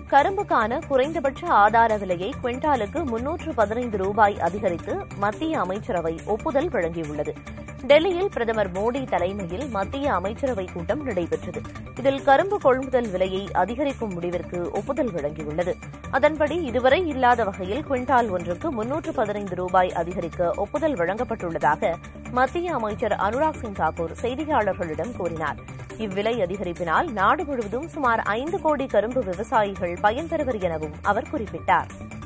கரும்புக்கான குறைந்தபட்ச ஆதார விலையை குவிண்டாலுக்கு முன்னூற்று பதினைந்து ரூபாய் அதிகரித்து மத்திய அமைச்சரவை ஒப்புதல் வழங்கியுள்ளது டெல்லியில் பிரதமர் மோடி தலைமையில் மத்திய அமைச்சரவை கூட்டம் நடைபெற்றது இதில் கரும்பு கொள்முதல் விலையை அதிகரிக்கும் முடிவிற்கு ஒப்புதல் வழங்கியுள்ளது அதன்படி இதுவரை இல்லாத வகையில் குவிண்டால் ஒன்றுக்கு முன்னூற்று பதினைந்து ரூபாய் அதிகரிக்க ஒப்புதல் வழங்கப்பட்டுள்ளதாக மத்திய அமைச்சர் அனுராக் சிங் தாக்கூர் செய்தியாளர்களிடம் கூறினார் இவ்விலை அதிகரிப்பினால் நாடு முழுவதும் சுமார் ஐந்து கோடி கரும்பு விவசாயிகள் பயன்பெறுவர் எனவும் அவர் குறிப்பிட்டார்